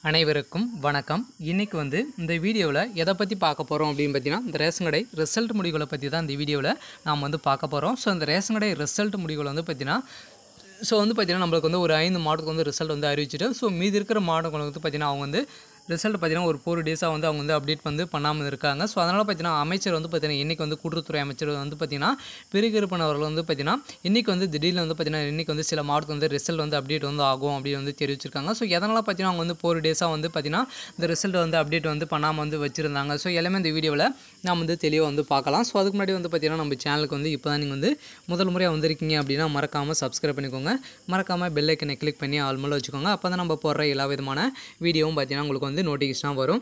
அனைவருக்கும் வணக்கம் இன்றைக்கி வந்து இந்த வீடியோவில் எதை பற்றி பார்க்க போகிறோம் அப்படின்னு பார்த்தீங்கன்னா இந்த ரேஷன் கடை ரிசல்ட் முடிவுகளை பற்றி தான் இந்த வீடியோவில் நாம் வந்து பார்க்க போகிறோம் ஸோ இந்த ரேஷன் கடை ரிசல்ட் முடிவுகள் வந்து பார்த்தீங்கன்னா ஸோ வந்து பார்த்தீங்கன்னா நம்மளுக்கு வந்து ஒரு ஐந்து மாவட்டத்துக்கு வந்து ரிசல்ட் வந்து அறிவிச்சிட்டு ஸோ மீதி இருக்கிற மாவட்டங்களுக்கு வந்து பார்த்தீங்கன்னா அவங்க வந்து ரிசல்ட் பார்த்தீங்கன்னா ஒரு ஃபோர் டேஸாக வந்து அவங்க வந்து அப்டேட் வந்து பண்ணாமல் இருக்காங்க ஸோ அதனால் பார்த்தீங்கன்னா அமைச்சர் வந்து பார்த்தீங்கன்னா இன்றைக்கி வந்து கூட்டுறவுத்துறை அமைச்சர் வந்து பார்த்தீங்கன்னா பெருகிருப்பன் அவர்கள் வந்து பார்த்தீங்கன்னா இன்றைக்கி வந்து திடீர்னு வந்து பார்த்தீங்கன்னா இன்றைக்கி வந்து சில மாவட்டத்துக்கு வந்து ரிசல்ட் வந்து அப்டேட் வந்து ஆகும் அப்படின்னு வந்து தெரிவிச்சிருக்காங்க ஸோ எதனால் பார்த்தீங்கன்னா அவங்க வந்து ஃபோர் டேஸாக வந்து பார்த்தீங்கன்னா இந்த ரிசல்ட் வந்து அப்டேட் வந்து பண்ணாமல் வந்து வச்சுருந்தாங்க ஸோ எல்லாமே இந்த வீடியோவில் நாம் வந்து தெளிவாக வந்து பார்க்கலாம் ஸோ அதுக்கு முன்னாடி வந்து பார்த்தீங்கன்னா நம்ம சேனலுக்கு வந்து இப்போ தான் நீங்கள் வந்து முதல் முறையாக வந்திருக்கீங்க அப்படின்னா மறக்காமல் சப்ஸ்கிரைப் பண்ணிக்கோங்க மறக்காமல் பெல் ஐக்கனை கிளிக் பண்ணி ஆல் மேலே வச்சுக்கோங்க அப்போ தான் நம்ம போடுற எல்லா விதமான வீடியோவும் பார்த்தீங்கன்னா உங்களுக்கு வந்து நோட்டிஃபிகேஷனாக வரும்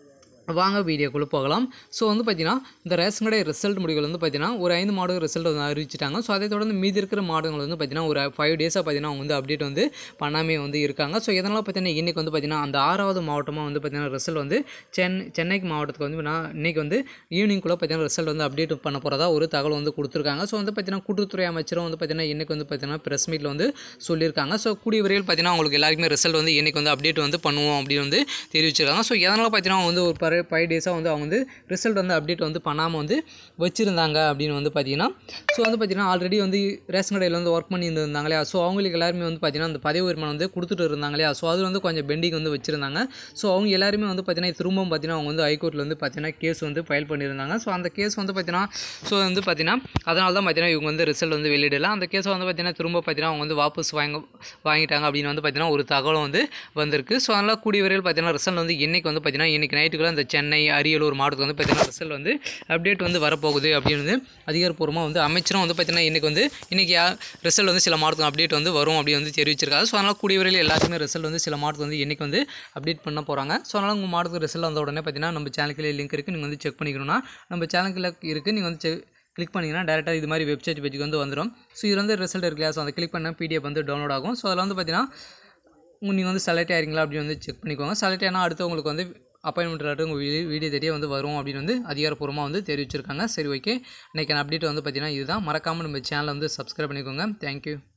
வாங்க வீடியோக்குள்ளே போகலாம் ஸோ வந்து பார்த்தீங்கன்னா இந்த ரேஷன் கடை ரிசல்ட் முடிவுகள் வந்து பார்த்தீங்கன்னா ஒரு ஐந்து மாடு ரிசல்ட் வந்து அறிவிச்சிட்டாங்க ஸோ அதை தொடர்ந்து மீதி இருக்கிற மாடுகள் வந்து பார்த்தீங்கன்னா ஒரு ஃபைவ் டேஸாக பார்த்தீங்கன்னா அவங்க வந்து அப்டேட் வந்து பண்ணாமே வந்து இருக்காங்க ஸோ இதனால் பார்த்தீங்கன்னா இன்றைக்கி வந்து பார்த்தீங்கன்னா அந்த ஆறாவது மாவட்டமாக வந்து பார்த்தீங்கன்னா ரிசல்ட் வந்து சென்னை சென்னைக்கு மாவட்டத்துக்கு வந்து நான் இன்றைக்கி வந்து ஈவினிங்குள்ளே பார்த்தீங்கன்னா ரிசல்ட் வந்து அப்டேட் பண்ண போகிறதா ஒரு தகவல் வந்து கொடுத்துருக்காங்க ஸோ வந்து பார்த்தீங்கன்னா கூட்டுத்துறை அமைச்சரும் வந்து பார்த்தீங்கன்னா இன்றைக்கி வந்து பார்த்தீங்கன்னா ப்ரெஸ் மீட்டில் வந்து சொல்லியிருக்காங்க ஸோ கூடிய விரைவில் பார்த்தீங்கன்னா உங்களுக்கு எல்லாருக்குமே ரிசல்ட் வந்து இன்றைக்கி வந்து அப்டேட் வந்து பண்ணுவோம் அப்படின்னு வந்து தெரிவிச்சிருக்காங்க ஸோ எதனால் பார்த்தீங்கன்னா அவங்க வந்து ஒரு பர ஃபைவ் டேஸாக வந்து அவங்க வந்து ரிசல்ட் வந்து அப்டேட் வந்து பண்ணாமல் வந்து வச்சுருந்தாங்க அப்படின்னு வந்து பார்த்தீங்கன்னா ஸோ வந்து பார்த்தீங்கன்னா ஆல்ரெடி வந்து ரேஷன் கடையில் வந்து ஒர்க் பண்ணி இருந்திருந்தாங்க இல்லையா ஸோ அவங்களுக்கு எல்லாருமே வந்து பார்த்தீங்கன்னா அந்த பதவி உரிமம் வந்து கொடுத்துட்டு இருந்தாங்க இல்லையா ஸோ அது வந்து கொஞ்சம் பெண்டிங் வந்து வச்சுருந்தாங்க ஸோ அவங்க எல்லாருமே வந்து பார்த்தீங்கன்னா திரும்பவும் பார்த்தீங்கன்னா அவங்க வந்து ஹைகோர்ட்டில் வந்து பார்த்தீங்கன்னா கேஸ் வந்து ஃபைல் பண்ணியிருந்தாங்க ஸோ அந்த கேஸ் வந்து பார்த்தீங்கன்னா ஸோ வந்து பார்த்தீங்கன்னா அதனால தான் பார்த்தீங்கன்னா இவங்க வந்து ரிசல்ட் வந்து வெளியிடல அந்த கேஸை வந்து பார்த்தீங்கன்னா திரும்ப பார்த்தீங்கன்னா அவங்க வந்து வாபஸ் வாங்க வாங்கிட்டாங்க அப்படின்னு வந்து பார்த்தீங்கன்னா ஒரு தகவலும் வந்து வந்திருக்கு ஸோ அதனால் கூடிய விரைவில் பார்த்தீங்கன்னா ரிசல்ட் வந்து இன்றைக்கி வந்து பார்த்தீங்கன்னா இன்றைக்கி நைட்டுக்குள்ள இந்த சென்னை அரியலூர் மாவட்டத்துக்கு வந்து பார்த்தீங்கன்னா ரிசல்ட் வந்து அப்டேட் வந்து வரப்போகுது அப்படின்னு வந்து அதிகாரப்பூர்வமாக வந்து அமைச்சரும் வந்து பார்த்தீங்கன்னா இன்றைக்கி வந்து இன்றைக்கி ரிசல்ட் வந்து சில மாவட்டத்துக்கு அப்டேட் வந்து வரும் அப்படின்னு வந்து தெரிவிச்சிருக்காங்க ஸோ அதனால் கூடிய விரைவில் எல்லாத்துக்குமே ரிசல்ட் வந்து சில மாவட்டத்துக்கு வந்து இன்றைக்கி வந்து அப்டேட் பண்ண போகிறாங்க ஸோ அதனால் உங்கள் மாவட்டத்துக்கு ரிசல்ட் வந்த உடனே பார்த்தீங்கன்னா நம்ம சேனலுக்கு லிங்க் இருக்குது நீங்கள் வந்து செக் பண்ணிக்கணும்னா நம்ம சேனலுக்குள்ள இருக்குது நீங்கள் வந்து செக் கிளிக் பண்ணிங்கன்னா டேரெக்டாக இது மாதிரி வெப்சைட் பேஜுக்கு வந்து வந்துடும் ஸோ இது வந்து ரிசல்ட் இருக்கு இல்லையா ஸோ அதை கிளிக் பண்ணால் பிடிஎஃப் வந்து டவுன்லோட் ஆகும் ஸோ அதில் வந்து பார்த்தீங்கன்னா நீங்கள் வந்து செலக்ட் ஆகிறீங்களா அப்படின்னு வந்து செக் பண்ணிக்கோங்க செலக்ட் ஆனால் அடுத்து உங்களுக்கு வந்து அப்பாயின்மெண்ட் லெட்டர் உங்கள் வீடியோ வீடியோ தேடியே வந்து வரும் அப்படின்னு வந்து அதிகாரப்பூர்வமாக வந்து தெரிவிச்சிருக்காங்க சரி ஓகே இன்றைக்கான அப்டேட் வந்து பார்த்தீங்கன்னா இதுதான் மறக்காமல் நம்ம சேனலை வந்து சப்ஸ்கிரைப் பண்ணிக்கோங்க தேங்க்யூ